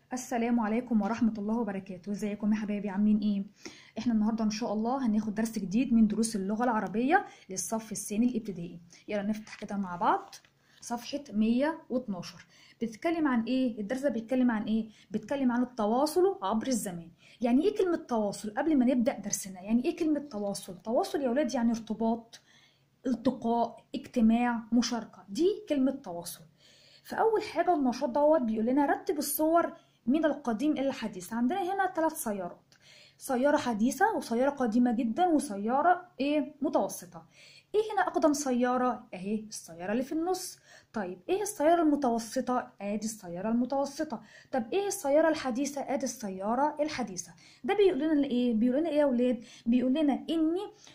السلام عليكم ورحمة الله وبركاته ازيكم يا حبايبي عاملين ايه احنا النهاردة ان شاء الله هناخد درس جديد من دروس اللغة العربية للصف الثاني الابتدائي يلا نفتح كده مع بعض صفحة 112 بتتكلم عن ايه الدرس ده بيتكلم عن ايه بيتكلم عن التواصل عبر الزمان يعني ايه كلمة تواصل قبل ما نبدأ درسنا يعني ايه كلمة تواصل تواصل يا ولاد يعني ارتباط التقاء اجتماع مشاركة دي كلمة تواصل فأول حاجة النشاط دوت بيقول لنا رتب الصور من القديم إلى الحديث عندنا هنا ثلاث سيارات سيارة حديثة وسيارة قديمة جدا وسيارة ايه متوسطة ايه هنا أقدم سيارة اهي السيارة اللي في النص طيب ايه السيارة المتوسطة ادي السيارة المتوسطة طب ايه السيارة الحديثة ادي السيارة الحديثة ده بيقول لنا ايه بيقول لنا ايه يا ولاد بيقول لنا ان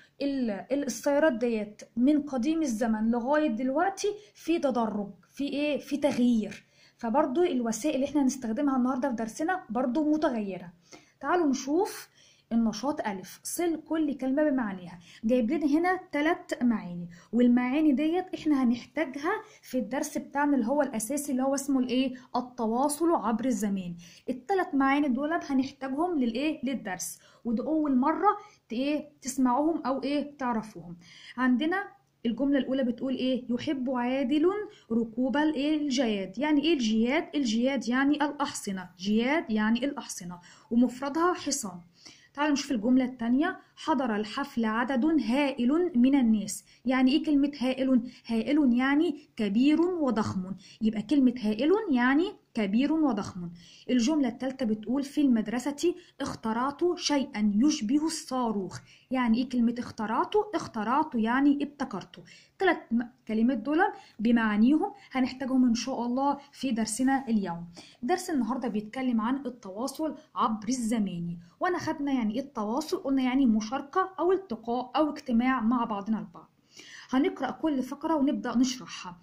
السيارات ديت من قديم الزمن لغاية دلوقتي في تدرج في ايه في تغيير فبرضو الوسائل اللي احنا هنستخدمها النهارده في درسنا برضو متغيرة تعالوا نشوف النشاط ألف صل كل كلمة بمعانيها جايب لنا هنا ثلاث معاني والمعاني ديت احنا هنحتاجها في الدرس بتاعنا اللي هو الأساسي اللي هو اسمه الايه التواصل عبر الزمان الثلاث معاني دول هنحتاجهم للايه للدرس وده أول مرة ايه تسمعوهم أو ايه تعرفوهم عندنا الجملة الأولى بتقول إيه؟ يحب عادل ركوب الإيه؟ الجياد، يعني إيه الجياد؟ الجياد يعني الأحصنة، جياد يعني الأحصنة، ومفردها حصان. تعالوا نشوف الجملة الثانية حضر الحفل عدد هائل من الناس يعني ايه كلمة هائل؟ هائل يعني كبير وضخم يبقى كلمة هائل يعني كبير وضخم الجملة الثالثة بتقول في المدرسة اخترعت شيئا يشبه الصاروخ يعني ايه كلمة اخترعت؟ اخترعت يعني ابتكرت ثلاث كلمات دول بمعانيهم هنحتاجهم ان شاء الله في درسنا اليوم درس النهارده بيتكلم عن التواصل عبر الزمان وانا خدنا يعني ايه التواصل قلنا يعني مشاركة او التقاء او اجتماع مع بعضنا البعض هنقرأ كل فقرة ونبدأ نشرحها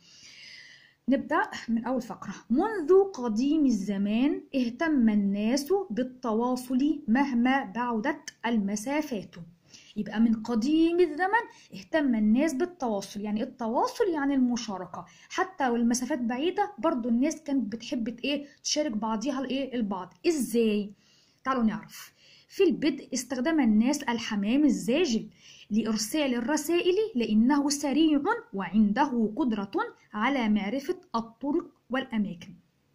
نبدأ من أول فقرة منذ قديم الزمان اهتم الناس بالتواصل مهما بعدت المسافات يبقى من قديم الزمن اهتم الناس بالتواصل يعني التواصل يعني المشاركة حتى والمسافات بعيدة برضو الناس كانت بتحب ايه تشارك بعضيها الايه البعض ازاي تعالوا نعرف في البدء استخدم الناس الحمام الزاجل لإرسال الرسائل لأنه سريع وعنده قدرة على معرفة الطرق والأماكن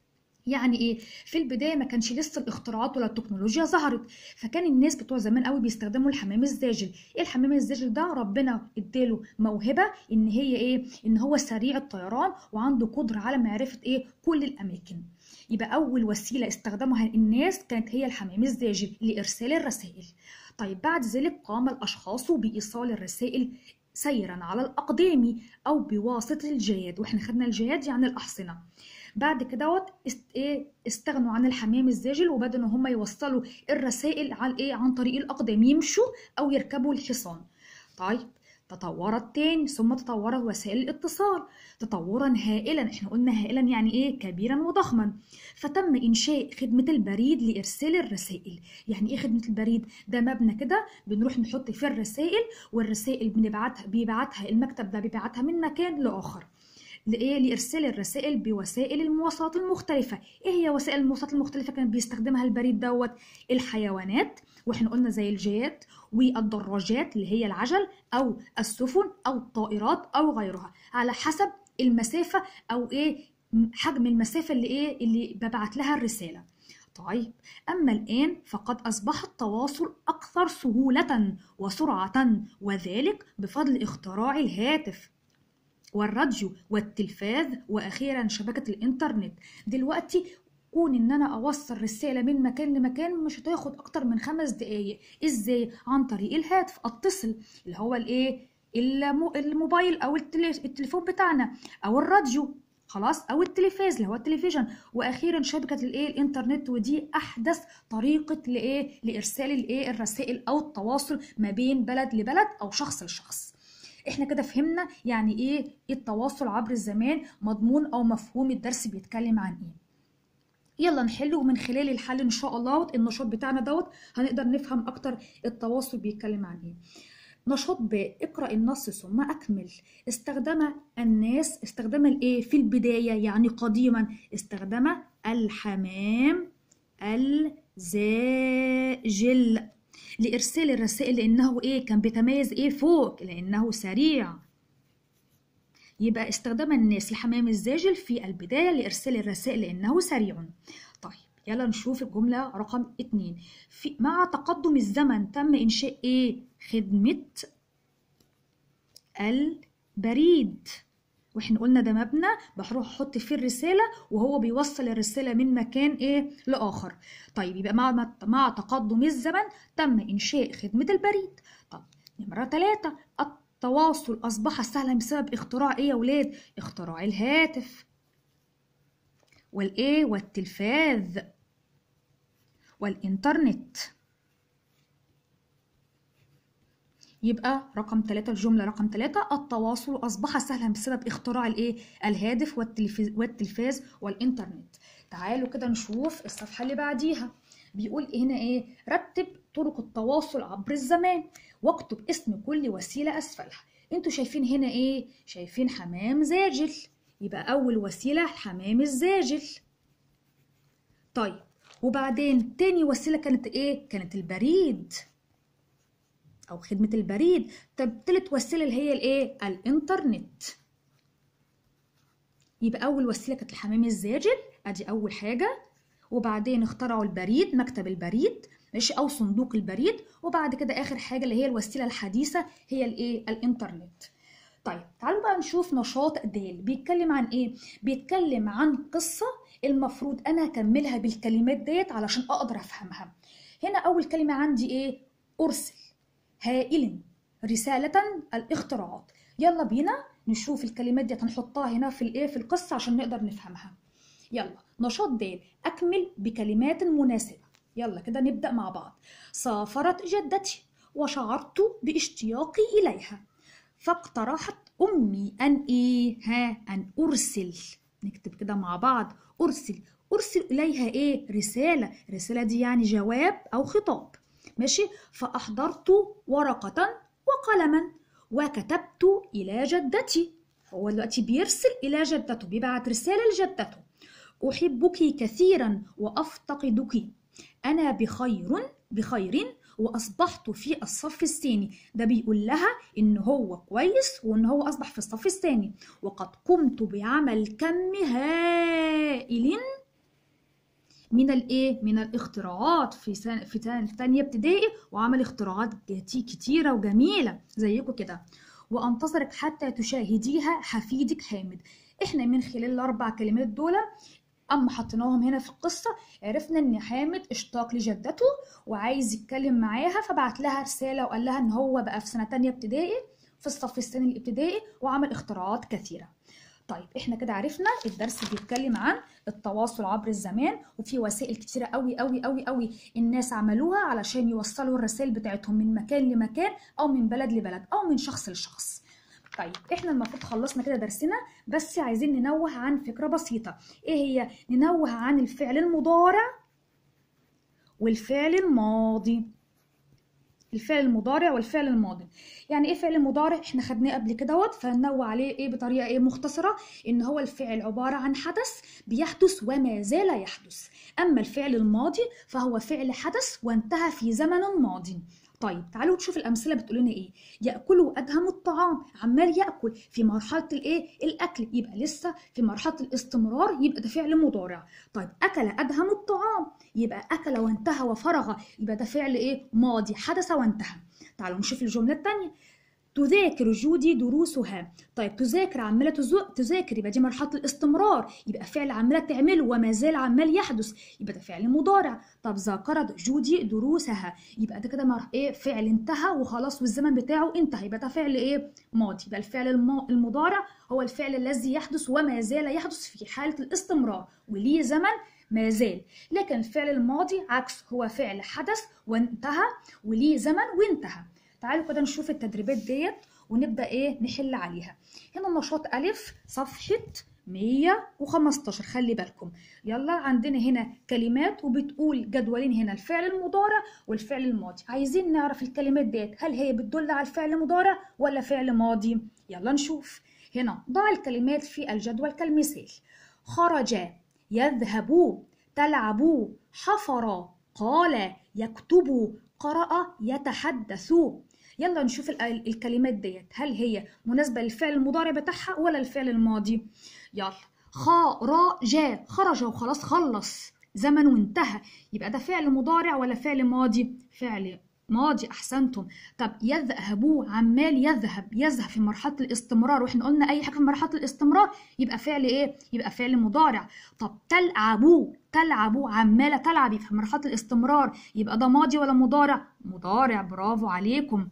يعني ايه في البدايه ما كانش لسه الاختراعات ولا التكنولوجيا ظهرت فكان الناس بتوع زمان قوي بيستخدموا الحمام الزاجل ايه الحمام الزاجل ده ربنا اداله موهبه ان هي ايه ان هو سريع الطيران وعنده قدره على معرفه ايه كل الاماكن يبقى اول وسيله استخدمها الناس كانت هي الحمام الزاجل لارسال الرسائل طيب بعد ذلك قام الاشخاص بايصال الرسائل سيرا على الاقدام او بواسطه الجياد واحنا خدنا الجياد يعني الاحصنه بعد كده است... ايه استغنوا عن الحمام الزاجل وبدأوا ان هم يوصلوا الرسائل عن ايه عن طريق الاقدام يمشوا او يركبوا الحصان طيب تطورت تاني ثم تطورت وسائل الاتصال تطورا هائلا احنا قلنا هائلا يعني ايه كبيرا وضخما فتم انشاء خدمة البريد لارسال الرسائل يعني ايه خدمة البريد ده مبنى كده بنروح نحط فيه الرسائل والرسائل بنبعتها بيبعتها المكتب ده بيبعتها من مكان لاخر لإيه؟ لإرسال الرسائل بوسائل المواصلات المختلفة إيه هي وسائل المواصلات المختلفة كان بيستخدمها البريد دوت الحيوانات وإحنا قلنا زي الجيات والدراجات اللي هي العجل أو السفن أو الطائرات أو غيرها على حسب المسافة أو إيه حجم المسافة اللي إيه اللي ببعت لها الرسالة طيب أما الآن فقد أصبح التواصل أكثر سهولة وسرعة وذلك بفضل اختراع الهاتف والراديو والتلفاز واخيرا شبكه الانترنت دلوقتي كون ان انا اوصل رساله من مكان لمكان مش هتاخد اكتر من خمس دقايق ازاي عن طريق الهاتف اتصل اللي هو الايه الموبايل او التليفون بتاعنا او الراديو خلاص او التلفاز اللي هو التلفزيون واخيرا شبكه الايه الانترنت ودي احدث طريقه لايه لارسال الايه الرسائل او التواصل ما بين بلد لبلد او شخص لشخص احنا كده فهمنا يعني ايه التواصل عبر الزمان مضمون او مفهوم الدرس بيتكلم عن ايه يلا نحله ومن خلال الحل ان شاء الله النشاط بتاعنا دوت هنقدر نفهم اكتر التواصل بيتكلم عن ايه نشاط ب اقرأ النص ثم أكمل استخدم الناس استخدم الايه في البداية يعني قديما استخدم الحمام الزاجل لإرسال الرسائل لأنه إيه كان بيتميز إيه فوق لأنه سريع يبقى استخدام الناس الحمام الزاجل في البداية لإرسال الرسائل لأنه سريع طيب يلا نشوف الجملة رقم اتنين في مع تقدم الزمن تم إنشاء إيه خدمة البريد واحنا قلنا ده مبنى بروح احط فيه الرساله وهو بيوصل الرساله من مكان ايه لاخر طيب يبقى مع مع تقدم الزمن تم انشاء خدمه البريد طب نمره ثلاثة التواصل اصبح سهلا بسبب اختراع ايه يا ولاد اختراع الهاتف والايه والتلفاز والانترنت يبقى رقم ثلاثة الجملة رقم ثلاثة التواصل أصبح سهلا بسبب اختراع الإيه؟ الهاتف والتلفاز, والتلفاز والإنترنت. تعالوا كده نشوف الصفحة اللي بعديها. بيقول هنا إيه؟ رتب طرق التواصل عبر الزمان واكتب اسم كل وسيلة أسفلها. أنتوا شايفين هنا إيه؟ شايفين حمام زاجل. يبقى أول وسيلة الحمام الزاجل. طيب وبعدين تاني وسيلة كانت إيه؟ كانت البريد. او خدمه البريد طب تالت وسيله اللي هي الايه الانترنت يبقى اول وسيله كانت الحمام الزاجل ادي اول حاجه وبعدين اخترعوا البريد مكتب البريد ماشي او صندوق البريد وبعد كده اخر حاجه اللي هي الوسيله الحديثه هي الايه الانترنت طيب تعالوا بقى نشوف نشاط دال بيتكلم عن ايه بيتكلم عن قصه المفروض انا اكملها بالكلمات ديت علشان اقدر افهمها هنا اول كلمه عندي ايه ارسل هائل رسالة الاختراعات يلا بينا نشوف الكلمات دي هنحطها هنا في الايه في القصة عشان نقدر نفهمها يلا نشاط د أكمل بكلمات مناسبة يلا كده نبدأ مع بعض سافرت جدتي وشعرت باشتياقي إليها فاقترحت أمي أن إيه ها أن أرسل نكتب كده مع بعض أرسل أرسل إليها إيه رسالة رسالة دي يعني جواب أو خطاب ماشي فأحضرت ورقة وقلما وكتبت إلى جدتي هو دلوقتي بيرسل إلى جدته بيبعت رسالة لجدته أحبك كثيرا وأفتقدك أنا بخير بخير وأصبحت في الصف الثاني ده بيقول لها إن هو كويس وإن هو أصبح في الصف الثاني وقد قمت بعمل كم هائل من الايه من الاختراعات في سنة في ثانيه ابتدائي وعمل اختراعات كتيره وجميله زيكم كده وانتظرك حتى تشاهديها حفيدك حامد احنا من خلال الاربع كلمات دول اما حطيناهم هنا في القصه عرفنا ان حامد اشتاق لجدته وعايز يتكلم معاها فبعت لها رساله وقال لها ان هو بقى في سنه تانية ابتدائي في الصف الثاني الابتدائي وعمل اختراعات كثيره طيب احنا كده عرفنا الدرس بيتكلم عن التواصل عبر الزمان وفي وسائل كتيرة قوي قوي قوي قوي الناس عملوها علشان يوصلوا الرسائل بتاعتهم من مكان لمكان او من بلد لبلد او من شخص لشخص طيب احنا المفروض خلصنا كده درسنا بس عايزين ننوه عن فكرة بسيطة ايه هي ننوه عن الفعل المضارع والفعل الماضي الفعل المضارع والفعل الماضي يعني ايه فعل مضارع احنا خدناه قبل كده فننوع عليه ايه بطريقه ايه مختصره ان هو الفعل عباره عن حدث بيحدث وما زال يحدث اما الفعل الماضي فهو فعل حدث وانتهى في زمن ماضي طيب تعالوا نشوف الامثله بتقول لنا ايه ياكل ادهم الطعام عمال ياكل في مرحله الايه الاكل يبقى لسه في مرحله الاستمرار يبقى ده فعل مضارع طيب اكل ادهم الطعام يبقى اكل وانتهى وفرغ يبقى ده فعل ايه ماضي حدث وانتهى تعالوا نشوف الجمله الثانيه تذاكر جودي دروسها طيب تذاكر عماله تذاكر يبقى دي مرحله الاستمرار يبقى فعل عماله تعمله وما زال عمال يحدث يبقى ده فعل مضارع طب ذاكرت جودي دروسها يبقى ده كده مر... ايه فعل انتهى وخلاص والزمن بتاعه انتهى يبقى ده فعل ايه ماضي يبقى الفعل الم... المضارع هو الفعل الذي يحدث وما زال يحدث في حاله الاستمرار وليه زمن ما زال لكن الفعل الماضي عكس هو فعل حدث وانتهى وليه زمن وانتهى تعالوا كده نشوف التدريبات ديت ونبدا ايه نحل عليها هنا النشاط الف صفحه 115 خلي بالكم يلا عندنا هنا كلمات وبتقول جدولين هنا الفعل المضارع والفعل الماضي عايزين نعرف الكلمات ديت هل هي بتدل على الفعل المضارع ولا فعل ماضي يلا نشوف هنا ضع الكلمات في الجدول كالمثال خرج يذهب تلعبوا حفر قال يكتب قرأ يتحدث يلا نشوف ال- ال- الكلمات ديت هل هي مناسبة للفعل المضارع بتاعها ولا الفعل الماضي يلا خرج خرج وخلاص خلص زمن وانتهى يبقى ده فعل مضارع ولا فعل ماضي فعل ماضي احسنتم طب يذهب عمال يذهب يذهب في مرحله الاستمرار واحنا قلنا اي حاجه في مرحله الاستمرار يبقى فعل ايه يبقى فعل مضارع طب تلعبوا تلعبوا عماله تلعبي في مرحله الاستمرار يبقى ده ماضي ولا مضارع مضارع برافو عليكم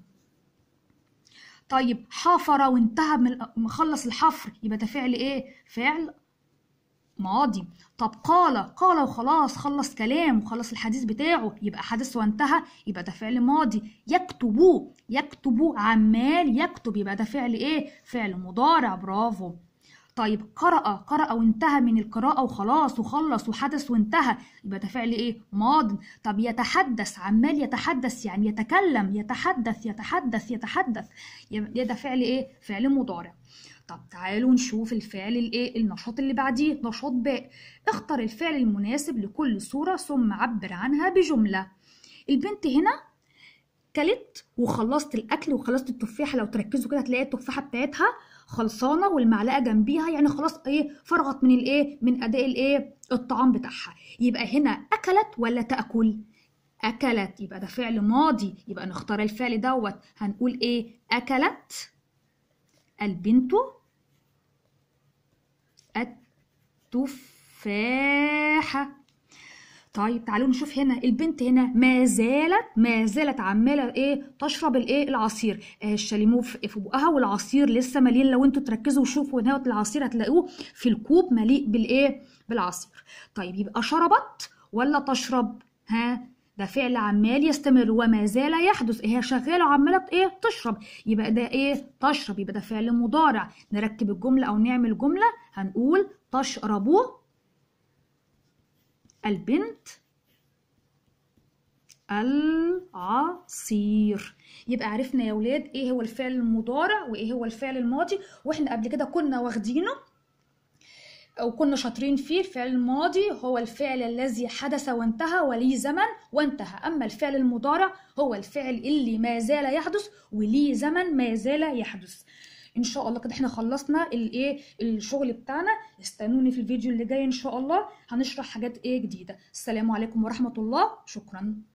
طيب حفر وانتهى من مخلص الحفر يبقى ده فعل ايه فعل ماضي طب قال قال وخلاص خلص كلام وخلص الحديث بتاعه يبقى حدث وانتهى يبقى ده فعل ماضي يكتب يكتب عمال يكتب يبقى ده فعل ايه فعل مضارع برافو طيب قرأ قرأ وانتهى من القراءة وخلاص وخلص وحدث وانتهى يبقى ده فعل ايه ماض طب يتحدث عمال يتحدث يعني يتكلم يتحدث يتحدث يتحدث يبقى ده فعل ايه فعل مضارع طب تعالوا نشوف الفعل الايه النشاط اللي بعديه نشاط باء اختر الفعل المناسب لكل صورة ثم عبر عنها بجملة البنت هنا كلت وخلصت الاكل وخلصت التفاحه لو تركزوا كده هتلاقي التفاحه بتاعتها خلصانه والمعلقه جنبيها يعني خلاص ايه فرغت من الايه من اداء الايه الطعام بتاعها يبقى هنا اكلت ولا تاكل اكلت يبقى ده فعل ماضي يبقى نختار الفعل دوت هنقول ايه اكلت البنت التفاحة طيب تعالوا نشوف هنا البنت هنا ما زالت ما زالت عمالة ايه تشرب الايه العصير آه الشاليمو في في بقها والعصير لسه مليان لو انتوا تركزوا وشوفوا نهاية العصير هتلاقوه في الكوب مليء بالايه بالعصير طيب يبقى شربت ولا تشرب ها ده فعل عمال يستمر وما زال يحدث هي شغاله وعماله ايه تشرب يبقى ده ايه تشرب يبقى ده فعل مضارع نركب الجمله او نعمل جمله هنقول تشرب البنت العصير يبقى عرفنا يا ولاد ايه هو الفعل المضارع وايه هو الفعل الماضي واحنا قبل كده كنا واخدينه أو كنا شاطرين فيه الفعل الماضي هو الفعل الذي حدث وانتهى وليه زمن وانتهى أما الفعل المضارع هو الفعل اللي ما زال يحدث وليه زمن ما زال يحدث ان شاء الله كده احنا خلصنا الايه الشغل بتاعنا استنوني في الفيديو اللي جاي ان شاء الله هنشرح حاجات ايه جديده السلام عليكم ورحمه الله شكرا